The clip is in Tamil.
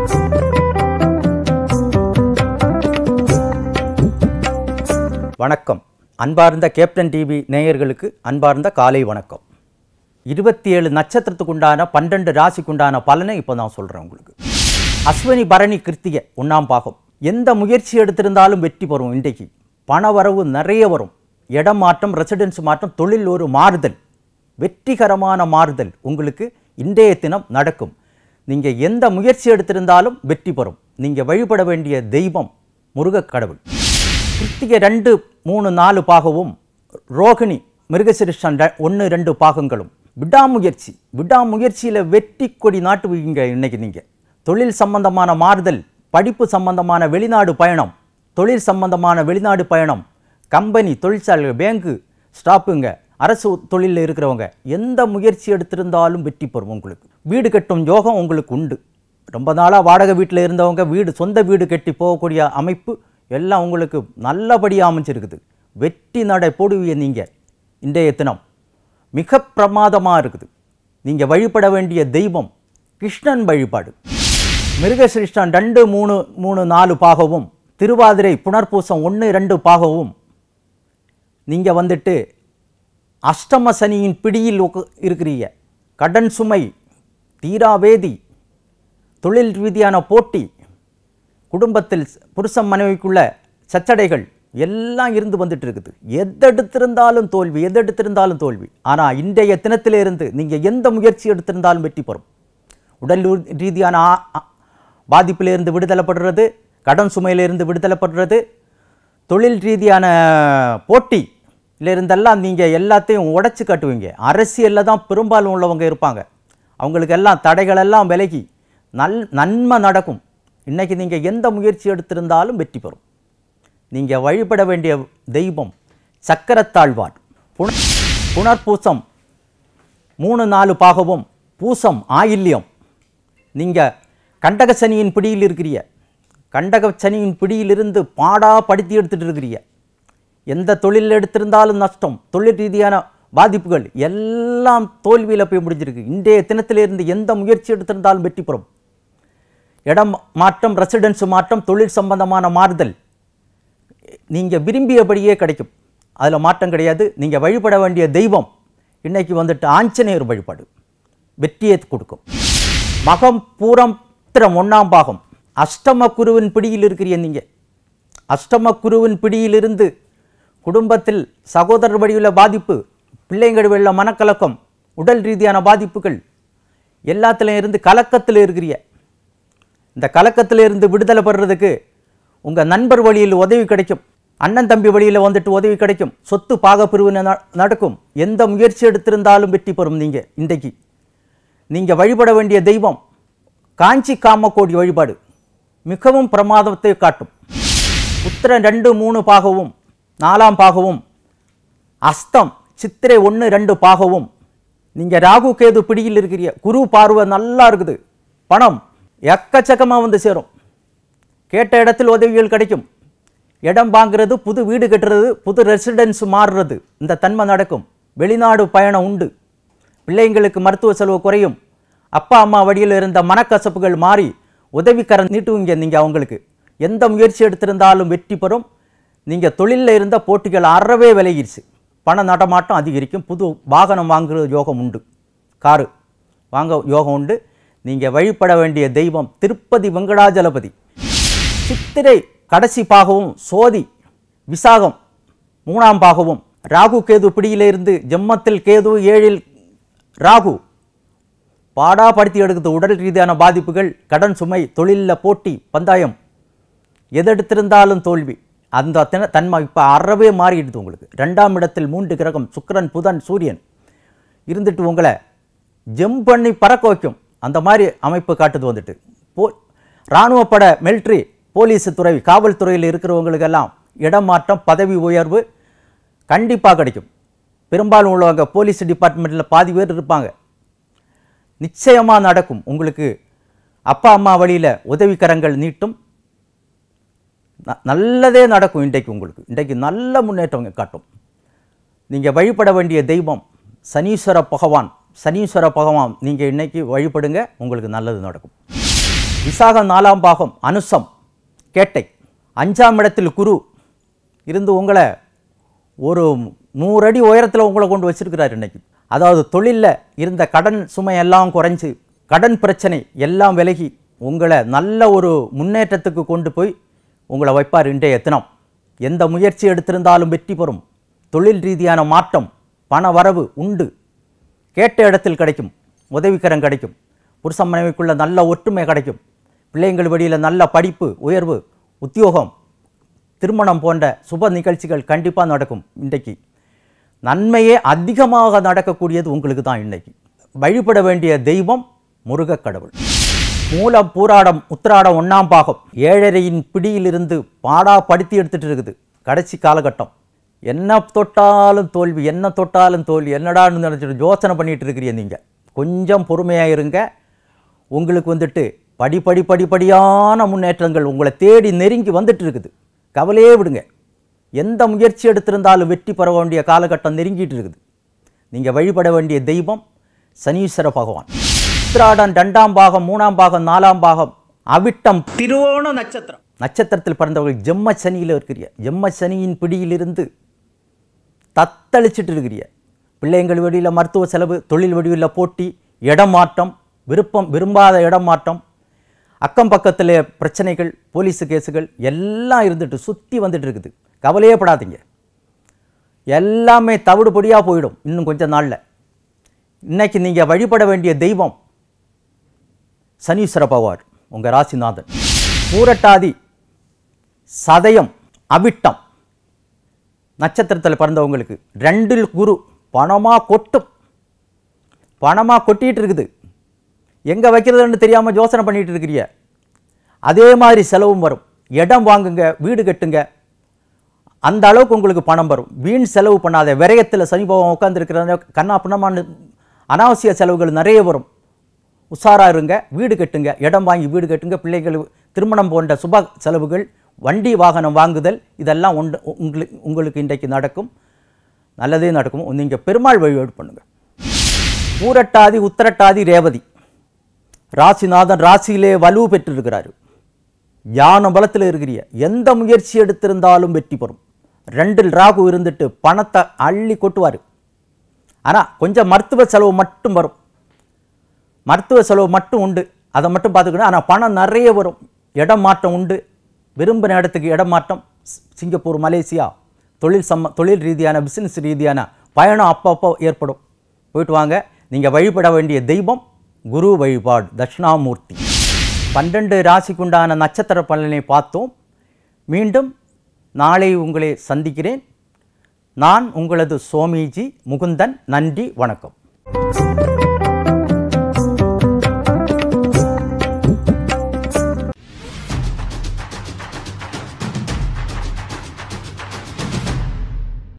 வணக்கம் அன்பார்ந்த கேப்டன் டிவி நேயர்களுக்கு அன்பார்ந்த காலை வணக்கம் இருபத்தி ஏழு நட்சத்திரத்துக்கு உண்டான பன்னெண்டு ராசிக்கு உண்டான பலனை இப்போ நான் சொல்கிறேன் உங்களுக்கு அஸ்வினி பரணி கிருத்திகை ஒன்றாம் பாகம் எந்த முயற்சி எடுத்திருந்தாலும் வெற்றி பெறும் இன்றைக்கு பண வரவு நிறைய வரும் இடம் மாற்றம் ரெசிடென்ஸ் மாற்றம் தொழில் ஒரு மாறுதல் வெற்றிகரமான மாறுதல் உங்களுக்கு இன்றைய தினம் நடக்கும் நீங்கள் எந்த முயற்சி எடுத்திருந்தாலும் வெற்றி பெறும் நீங்கள் வழிபட வேண்டிய தெய்வம் முருகக் கடவுள் கிருத்திகை ரெண்டு மூணு நாலு பாகமும் ரோகிணி மிருகசிருஷ்டன் ஒன்று ரெண்டு பாகங்களும் விடாமுயற்சி விடாமுயற்சியில் வெற்றி கொடி நாட்டுவீங்க இன்னைக்கு நீங்கள் தொழில் சம்பந்தமான மாறுதல் படிப்பு சம்பந்தமான வெளிநாடு பயணம் தொழில் சம்பந்தமான வெளிநாடு பயணம் கம்பெனி தொழிற்சாலை பேங்கு ஸ்டாப்புங்க அரசு தொழிலில் இருக்கிறவங்க எந்த முயற்சி எடுத்திருந்தாலும் வெற்றி பெறும் உங்களுக்கு வீடு கட்டும் யோகம் உங்களுக்கு உண்டு ரொம்ப நாளாக வாடகை வீட்டில் இருந்தவங்க வீடு சொந்த வீடு கட்டி போகக்கூடிய அமைப்பு எல்லாம் உங்களுக்கு நல்லபடியாக அமைஞ்சிருக்குது வெற்றி நடை போடுவீங்க நீங்கள் இன்றைய தினம் மிக பிரமாதமாக இருக்குது நீங்கள் வழிபட வேண்டிய தெய்வம் கிருஷ்ணன் வழிபாடு மிருகசிருஷ்டன் ரெண்டு மூணு மூணு நாலு பாகவும் திருவாதிரை புனர்பூசம் ஒன்று ரெண்டு பாகவும் நீங்கள் வந்துட்டு அஷ்டம சனியின் பிடியில் உக்க- இருக்கிறீங்க கடன் சுமை தீராவேதி தொழில் ரீதியான போட்டி குடும்பத்தில் புருஷன் மனைவிக்குள்ள சச்சடைகள் எல்லாம் இருந்து வந்துட்டு இருக்குது எதெடுத்திருந்தாலும் தோல்வி எதெடுத்திருந்தாலும் தோல்வி ஆனால் இன்றைய தினத்திலிருந்து நீங்கள் எந்த முயற்சி எடுத்திருந்தாலும் வெற்றி பெறும் உடல் ரூ- ரீதியான ஆ- ஆ- பாதிப்பிலிருந்து விடுதலைப்படுறது கடன் சுமையிலிருந்து விடுதலைப்படுறது தொழில் ரீதியான போட்டியில இருந்தெல்லாம் நீங்கள் எல்லாத்தையும் உடைச்சு காட்டுவீங்க அரசியலில் தான் பெரும்பாலும் உள்ளவங்க இருப்பாங்க அவங்களுக்கு எல்லாம் தடைகளெல்லாம் விலகி நல் நன்மை நடக்கும் இன்னைக்கு நீங்கள் எந்த முயற்சி எடுத்திருந்தாலும் வெற்றி பெறும் நீங்கள் வழிபட வேண்டிய தெய்வம் சக்கரத்தாழ்வார் புன புனர்பூசம் மூணு நாலு பாகவும் பூசம் ஆயில்யம் நீங்கள் கண்டக சனியின் பிடியில் இருக்கிறீங்க கண்டக சனியின் பிடியிலிருந்து பாடா படுத்தி எடுத்துட்டு இருக்கிறீங்க எந்த தொழில் எடுத்திருந்தாலும் நஷ்டம் தொழில் ரீதியான பாதிப்புகள் எல்லாம் தோல்வியில் போய் முடிஞ்சிருக்கு இன்றைய தினத்திலிருந்து எந்த முயற்சி எடுத்திருந்தாலும் வெற்றி பெறும் இடம் மாற்றம் ரெசிடென்ஸ் மாற்றம் தொழில் சம்பந்தமான மாறுதல் நீங்கள் விரும்பியபடியே கிடைக்கும் அதில் மாற்றம் கிடையாது நீங்கள் வழிபட வேண்டிய தெய்வம் இன்னைக்கு வந்துட்டு ஆஞ்சநேயர் வழிபாடு வெற்றியை கொடுக்கும் மகம் பூரம் திரம் ஒன்றாம் பாகம் அஷ்டம குருவின் பிடியில் இருக்கிறீங்க நீங்கள் அஷ்டம குருவின் பிடியிலிருந்து குடும்பத்தில் சகோதரர் வழியுள்ள பாதிப்பு பிள்ளைங்கள் உள்ள மனக்கலக்கம் உடல் ரீதியான பாதிப்புகள் எல்லாத்துலேயும் இருந்து கலக்கத்தில் இருக்கிறீங்க இந்த கலக்கத்தில் இருந்து விடுதலை பெறுறதுக்கு உங்கள் நண்பர் வழியில் உதவி கிடைக்கும் அண்ணன் தம்பி வழியில் வந்துட்டு உதவி கிடைக்கும் சொத்து பாகப்பிரிவு ந- நடக்கும் எந்த முயற்சி எடுத்திருந்தாலும் வெற்றி பெறும் நீங்கள் இன்றைக்கு நீங்கள் வழிபட வேண்டிய தெய்வம் காஞ்சி காமக்கோடி வழிபாடு மிகவும் பிரமாதத்தை காட்டும் உத்திரன் ரெண்டு மூணு பாகவும் நாலாம் பாகவும் அஸ்தம் சித்திரை ஒன்று ரெண்டு பாகவும் நீங்கள் ராகு கேது பிடியில் இருக்கிறீங்க குரு பார்வை நல்லா இருக்குது பணம் எக்கச்சக்கமாக வந்து சேரும் கேட்ட இடத்தில் உதவிகள் கிடைக்கும் இடம் வாங்குறது புது வீடு கட்டுறது புது ரெசிடென்ஸ் மாறுறது இந்த தன்மை நடக்கும் வெளிநாடு பயணம் உண்டு பிள்ளைங்களுக்கு மருத்துவ செலவு குறையும் அப்பா அம்மா வழியில் இருந்த மனக்கசப்புகள் மாறி உதவிக்கரம் நீட்டுவீங்க நீங்கள் அவங்களுக்கு எந்த முயற்சி எடுத்திருந்தாலும் வெற்றி பெறும் நீங்கள் தொழிலில் இருந்த போட்டிகள் அறவே விலகிடுச்சு பண நடமாட்டம் அதிகரிக்கும் புது வாகனம் வாங்குற யோகம் உண்டு காரு வாங்க யோகம் உண்டு நீங்கள் வழிபட வேண்டிய தெய்வம் திருப்பதி வெங்கடாஜலபதி சித்திரை கடைசி பாகவும் சோதி விசாகம் மூணாம் பாகவும் ராகு கேது பிடியிலிருந்து ஜெம்மத்தில் கேது ஏழில் ராகு பாடாப்படுத்தி எடுக்குது உடல் ரீதியான பாதிப்புகள் கடன் சுமை தொழிலில் போட்டி பந்தாயம் எதெடுத்திருந்தாலும் தோல்வி அந்த தின தன்மை இப்போ அறவே மாறிடுது உங்களுக்கு ரெண்டாம் இடத்தில் மூன்று கிரகம் சுக்கிரன் புதன் சூரியன் இருந்துட்டு உங்களை ஜெம் பண்ணி பறக்க வைக்கும் அந்த மாதிரி அமைப்பு காட்டுது வந்துட்டு போ இராணுவப்பட மிலிட்ரி போலீஸ் துறை காவல்துறையில் இருக்கிறவங்களுக்கெல்லாம் இடம் மாற்றம் பதவி உயர்வு கண்டிப்பாக கிடைக்கும் பெரும்பாலும் உள்ளவங்க போலீஸ் டிபார்ட்மெண்ட்டில் பாதி பேர் இருப்பாங்க நிச்சயமாக நடக்கும் உங்களுக்கு அப்பா அம்மா வழியில் உதவிக்கரங்கள் நீட்டும் ந- நல்லதே நடக்கும் இன்றைக்கு உங்களுக்கு இன்றைக்கு நல்ல முன்னேற்றம் காட்டும் நீங்கள் வழிபட வேண்டிய தெய்வம் சனீஸ்வர பகவான் சனீஸ்வர பகவான் நீங்கள் இன்னைக்கு வழிபடுங்க உங்களுக்கு நல்லது நடக்கும் விசாகம் நாலாம் பாகம் அனுசம் கேட்டை அஞ்சாம் இடத்தில் குரு இருந்து உங்களை ஒரு நூறு அடி உயரத்தில் உங்களை கொண்டு வச்சிருக்கிறார் இன்னைக்கு அதாவது தொழிலில் இருந்த கடன் சுமை எல்லாம் குறைஞ்சு கடன் பிரச்சனை எல்லாம் விலகி உங்களை நல்ல ஒரு முன்னேற்றத்துக்கு கொண்டு போய் உங்களை வைப்பார் இன்றைய தினம் எந்த முயற்சி எடுத்திருந்தாலும் வெற்றி பெறும் தொழில் ரீதியான மாற்றம் பண வரவு உண்டு கேட்ட இடத்தில் கிடைக்கும் உதவிக்கரம் கிடைக்கும் புருஷன் மனைவிக்குள்ள நல்ல ஒற்றுமை கிடைக்கும் பிள்ளைங்கள் வழியில் நல்ல படிப்பு உயர்வு உத்தியோகம் திருமணம் போன்ற சுப நிகழ்ச்சிகள் கண்டிப்பாக நடக்கும் இன்றைக்கு நன்மையே அதிகமாக நடக்கக்கூடியது உங்களுக்கு தான் இன்னைக்கு வழிபட வேண்டிய தெய்வம் முருகக் கடவுள் மூலம் பூராடம் உத்திராடம் ஒண்ணாம் பாகம் ஏழரையின் பிடியிலிருந்து பாடா படுத்தி எடுத்துட்டு இருக்குது கடைசி காலகட்டம் என்ன தொட்டாலும் தோல்வி என்ன தொட்டாலும் தோல்வி என்னடான்னு நினச்சிட்டு யோசனை பண்ணிட்டு இருக்கிறீங்க நீங்கள் கொஞ்சம் பொறுமையாக இருங்க உங்களுக்கு வந்துட்டு படி படி படிப்படியான முன்னேற்றங்கள் உங்களை தேடி நெருங்கி வந்துட்டு இருக்குது கவலையே விடுங்க எந்த முயற்சி எடுத்திருந்தாலும் வெற்றி பெற வேண்டிய காலகட்டம் நெருங்கிட்டு இருக்குது நீங்கள் வழிபட வேண்டிய தெய்வம் சனீஸ்வர பகவான் உத்திராடம் ரெண்டாம் பாகம் மூணாம் பாகம் நாலாம் பாகம் அவிட்டம் திருவோண நட்சத்திரம் நட்சத்திரத்தில் பிறந்தவர்கள் ஜெம்ம சனியில் இருக்கிறீங்க ஜெம்ம சனியின் பிடியிலிருந்து தத்தளிச்சிட்டு இருக்கிறீ பிள்ளைங்கள் வழியில் மருத்துவ செலவு தொழில் வடிவில் போட்டி இடம் மாற்றம் விருப்பம் விரும்பாத இடம் மாற்றம் அக்கம் பக்கத்தில் பிரச்சனைகள் போலீஸ் கேஸுகள் எல்லாம் இருந்துட்டு சுற்றி வந்துட்டு இருக்குது கவலையே படாதீங்க எல்லாமே தவிடுபடியாக போயிடும் இன்னும் கொஞ்ச நாளில் இன்னைக்கு நீங்கள் வழிபட வேண்டிய தெய்வம் சனீஸ்வர பகவான் உங்கள் ராசிநாதன் பூரட்டாதி சதயம் அவிட்டம் நட்சத்திரத்தில் பிறந்தவங்களுக்கு ரெண்டில் குரு பணமாக கொட்டும் பணமாக கொட்டிட்டு இருக்குது எங்கே வைக்கிறதுன்னு தெரியாமல் யோசனை பண்ணிட்டு இருக்கிறீங்க அதே மாதிரி செலவும் வரும் இடம் வாங்குங்க வீடு கட்டுங்க அந்த அளவுக்கு உங்களுக்கு பணம் வரும் வீண் செலவு பண்ணாத விரயத்தில் சனி பகவான் உட்காந்துருக்கிற கண்ணா பின்னமான அனாவசிய செலவுகள் நிறைய வரும் உஷாரா இருங்க வீடு கட்டுங்க இடம் வாங்கி வீடு கட்டுங்க பிள்ளைகள் திருமணம் போன்ற சுப செலவுகள் வண்டி வாகனம் வாங்குதல் இதெல்லாம் உண்டு உங்களுக்கு உங்களுக்கு இன்றைக்கு நடக்கும் நல்லதே நடக்கும் நீங்கள் பெருமாள் வழிபாடு பண்ணுங்க பூரட்டாதி உத்திரட்டாதி ரேவதி ராசிநாதன் ராசியிலே வலு பெற்றிருக்கிறாரு ஞான பலத்தில் இருக்கிறீங்க எந்த முயற்சி எடுத்திருந்தாலும் வெற்றி பெறும் ரெண்டில் ராகு இருந்துட்டு பணத்தை அள்ளி கொட்டுவார் ஆனால் கொஞ்சம் மருத்துவ செலவு மட்டும் வரும் மருத்துவ செலவு மட்டும் உண்டு அதை மட்டும் பார்த்துக்கணும் ஆனால் பணம் நிறைய வரும் இடம் மாற்றம் உண்டு விரும்பின இடத்துக்கு இடம் மாற்றம் சி- சிங்கப்பூர் மலேசியா தொழில் சம்ம தொழில் ரீதியான பிசினஸ் ரீதியான பயணம் அப்பப்போ ஏற்படும் போயிட்டு வாங்க நீங்கள் வழிபட வேண்டிய தெய்வம் குரு வழிபாடு தட்சிணாமூர்த்தி பன்னெண்டு ராசிக்குண்டான நட்சத்திர பலனை பார்த்தோம் மீண்டும் நாளை உங்களை சந்திக்கிறேன் நான் உங்களது சோமிஜி முகுந்தன் நன்றி வணக்கம்